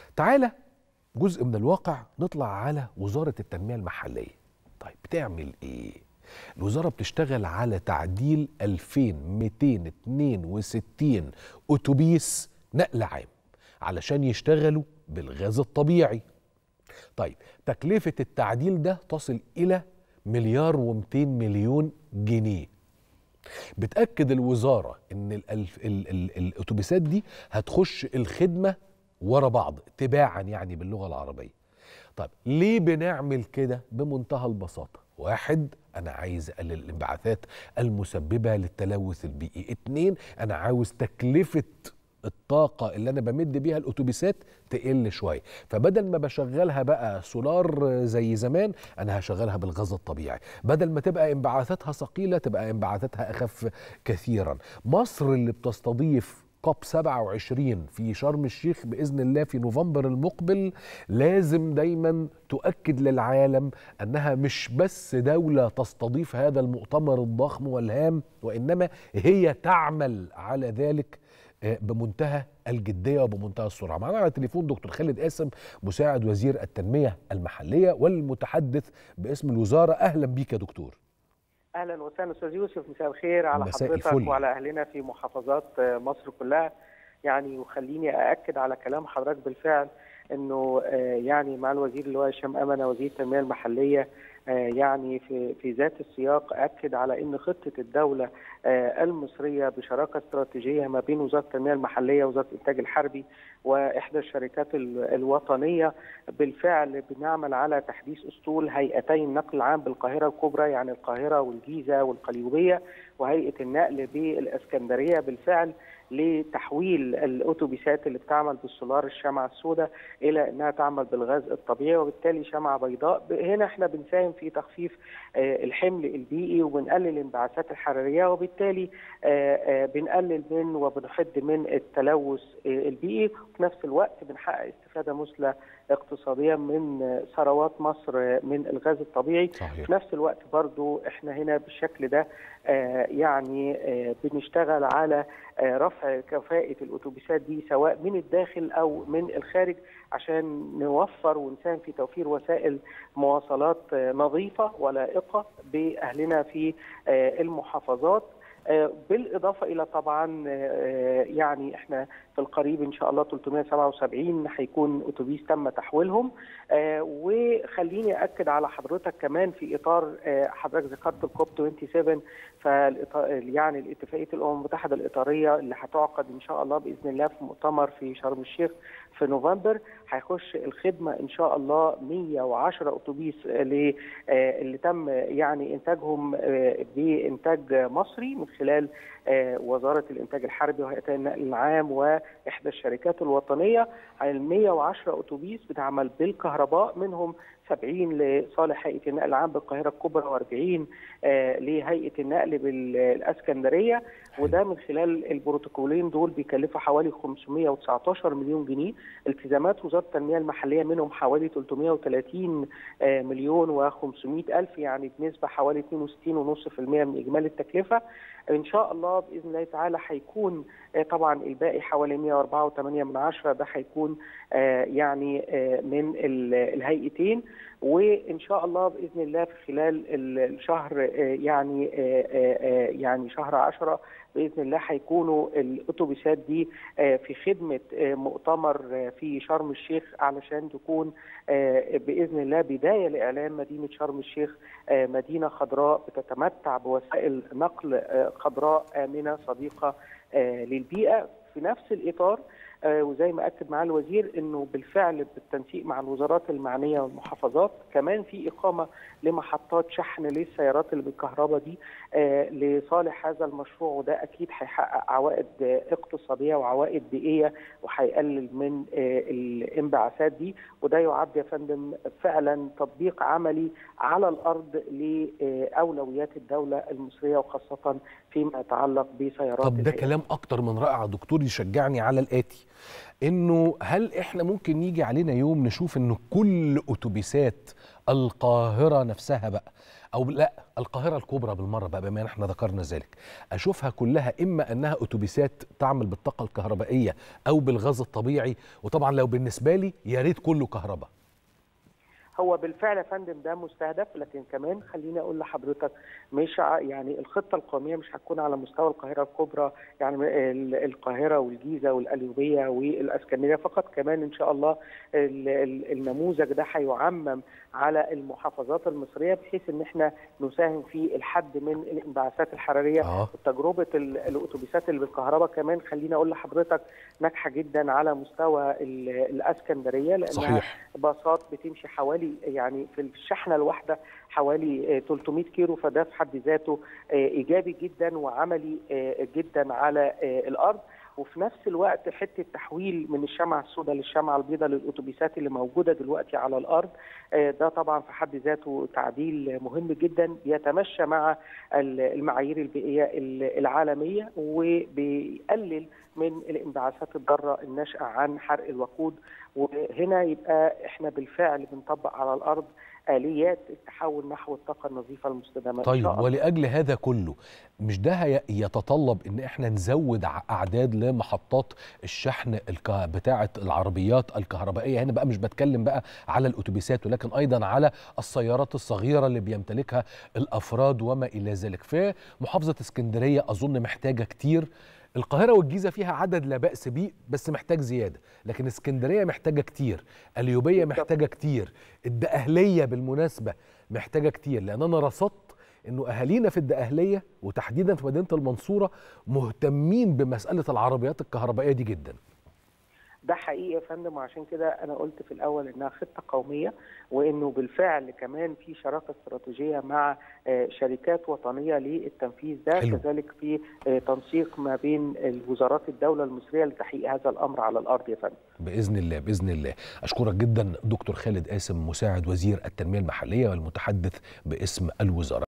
تعالى جزء من الواقع نطلع على وزاره التنميه المحليه طيب بتعمل ايه الوزاره بتشتغل على تعديل 2262 اتوبيس نقل عام علشان يشتغلوا بالغاز الطبيعي طيب تكلفه التعديل ده تصل الى مليار و200 مليون جنيه بتاكد الوزاره ان الألف ال ال الاتوبيسات دي هتخش الخدمه ورا بعض تباعا يعني باللغه العربيه طيب ليه بنعمل كده بمنتهى البساطه واحد انا عايز اقلل الانبعاثات المسببه للتلوث البيئي اتنين انا عاوز تكلفه الطاقة اللي أنا بمد بيها الأتوبيسات تقل شوية فبدل ما بشغلها بقى سولار زي زمان أنا هشغلها بالغاز الطبيعي بدل ما تبقى انبعاثاتها ثقيلة تبقى انبعاثاتها أخف كثيرا مصر اللي بتستضيف كوب 27 في شرم الشيخ باذن الله في نوفمبر المقبل لازم دايما تؤكد للعالم انها مش بس دوله تستضيف هذا المؤتمر الضخم والهام وانما هي تعمل على ذلك بمنتهى الجديه وبمنتهى السرعه. معانا على التليفون دكتور خالد قاسم مساعد وزير التنميه المحليه والمتحدث باسم الوزاره اهلا بيك يا دكتور. اهلا وسهلا استاذ يوسف مساء الخير على مساء حضرتك الفل. وعلى اهلنا في محافظات مصر كلها يعني وخليني ااكد على كلام حضرتك بالفعل انه آه، يعني مع الوزير اللي هو هشام امنه وزير التنميه المحليه آه، يعني في في ذات السياق اكد على ان خطه الدوله آه، المصريه بشراكه استراتيجيه ما بين وزاره التنميه المحليه ووزاره الانتاج الحربي واحدى الشركات ال- الوطنيه بالفعل بنعمل على تحديث اسطول هيئتي النقل العام بالقاهره الكبرى يعني القاهره والجيزه والقليوبيه وهيئه النقل بالاسكندريه بالفعل لتحويل الاتوبيسات اللي بتعمل بالسولار الشمعة السوداء الى انها تعمل بالغاز الطبيعي وبالتالي شمعة بيضاء ب- هنا احنا بنساهم في تخفيف آه، الحمل البيئي وبنقلل الانبعاثات الحراريه وبالتالي آه، آه، بنقلل من وبنحد من التلوث آه، البيئي وفي نفس الوقت بنحقق استفاده مثلى اقتصاديه من آه، ثروات مصر آه، من الغاز الطبيعي صحيح في نفس الوقت برضو احنا هنا بالشكل ده آه، يعني آه، بنشتغل على آه، رفع كفاءة الأتوبيسات دي سواء من الداخل أو من الخارج عشان نوفر ونساهم في توفير وسائل مواصلات آه، نظيفة ولائقة بأهلنا في آه، المحافظات آه، بالإضافة إلى طبعا آه، يعني احنا في القريب إن شاء الله 377 هيكون أتوبيس تم تحويلهم آه، وخليني أكد على حضرتك كمان في إطار آه، حضرتك ذكرت الكوب 27 فالإطار يعني الاتفاقية الأمم المتحدة الإطارية اللي هتعقد إن شاء الله بإذن الله في مؤتمر في شرم الشيخ في نوفمبر هيخش الخدمة إن شاء الله 110 أتوبيس ل- آه، اللي تم يعني إنتاجهم آه، بإنتاج مصري من خلال آه، وزارة الإنتاج الحربي وهيئة النقل العام وإحدى الشركات الوطنية على ال 110 أتوبيس بتعمل بالكهرباء منهم 70 لصالح هيئة النقل العام بالقاهرة الكبرى و40 لهيئة النقل بالإسكندرية وده من خلال البروتوكولين دول بيكلفوا حوالي 519 مليون جنيه التزامات وزارة التنمية المحلية منهم حوالي 330 آه، مليون و500 ألف يعني بنسبة حوالي 62.5% من إجمالي التكلفة إن شاء الله بإذن الله تعالى هيكون آه، طبعا الباقي حوالي 104.8 من عشرة ده هيكون آه، يعني آه، من ال- الهيئتين وان شاء الله باذن الله في خلال ال- الشهر آه، يعني آه، آه، آه، يعني شهر 10 باذن الله هيكونوا الاتوبيسات دي آه، في خدمه آه، مؤتمر آه، في شرم الشيخ علشان تكون آه، باذن الله بدايه لاعلان مدينه شرم الشيخ آه، مدينه خضراء بتتمتع بوسائل نقل آه، خضراء امنه صديقه آه، للبيئه في نفس الاطار آه، وزي ما اكد معالي الوزير انه بالفعل بالتنسيق مع الوزارات المعنيه والمحافظات كمان في اقامه لمحطات شحن للسيارات اللي بالكهرباء دي آه، لصالح هذا المشروع وده اكيد هيحقق عوائد آه، اقتصاديه وعوائد بيئيه وهيقلل من آه، الانبعاثات دي وده يعد يا فندم فعلا تطبيق عملي على الارض لاولويات الدوله المصريه وخاصه فيما يتعلق بسيارات طب ده الهيئة. كلام اكتر من رائع يا دكتور يشجعني على الاتي انه هل احنا ممكن يجي علينا يوم نشوف انه كل اتوبيسات القاهره نفسها بقى او لا القاهره الكبرى بالمره بقى بما ان احنا ذكرنا ذلك اشوفها كلها اما انها اتوبيسات تعمل بالطاقه الكهربائيه او بالغاز الطبيعي وطبعا لو بالنسبه لي يا ريت كله كهرباء هو بالفعل يا فندم ده مستهدف لكن كمان خليني اقول لحضرتك مش ع- يعني الخطه القوميه مش هتكون على مستوى القاهره الكبرى يعني ال- القاهره والجيزه والقليوبيه والاسكندريه فقط كمان ان شاء الله ال- ال- النموذج ده هيعمم على المحافظات المصريه بحيث ان احنا نساهم في الحد من الانبعاثات الحراريه اه تجربه ال- الاتوبيسات اللي بالكهرباء كمان خليني اقول لحضرتك ناجحه جدا على مستوى ال- الاسكندريه لانها صحيح باصات بتمشي حوالي يعني في الشحنه الواحده حوالي آه، 300 كيلو فده في حد ذاته آه، ايجابي جدا وعملي آه، جدا على آه، الارض وفي نفس الوقت حته تحويل من الشمعه السوداء للشمعه البيضاء للاتوبيسات اللي موجوده دلوقتي على الارض آه، ده طبعا في حد ذاته تعديل مهم جدا بيتمشى مع ال- المعايير البيئيه ال- العالميه وبيقلل من الانبعاثات الضاره الناشئه عن حرق الوقود وهنا يبقى احنا بالفعل بنطبق على الارض اليات التحول نحو الطاقه النظيفه المستدامه إن طيب شاء الله. ولاجل هذا كله مش ده هي- يتطلب ان احنا نزود ع- اعداد لمحطات الشحن الك... بتاعه العربيات الكهربائيه هنا بقى مش بتكلم بقى على الاتوبيسات ولكن ايضا على السيارات الصغيره اللي بيمتلكها الافراد وما الى ذلك في محافظه اسكندريه اظن محتاجه كتير القاهرة والجيزة فيها عدد لا بأس بيه بس محتاج زيادة لكن اسكندرية محتاجة كتير اليوبية محتاجة كتير الدقهلية بالمناسبة محتاجة كتير لأن أنا رصدت انه اهالينا في الدقهليه وتحديدا في مدينه المنصوره مهتمين بمساله العربيات الكهربائيه دي جدا ده حقيقي يا فندم وعشان كده انا قلت في الاول انها خطه قوميه وانه بالفعل كمان في شراكه استراتيجيه مع آه، شركات وطنيه للتنفيذ ده حلو. كذلك في آه، تنسيق ما بين الوزارات الدوله المصريه لتحقيق هذا الامر على الارض يا فندم باذن الله باذن الله اشكرك جدا دكتور خالد قاسم مساعد وزير التنميه المحليه والمتحدث باسم الوزاره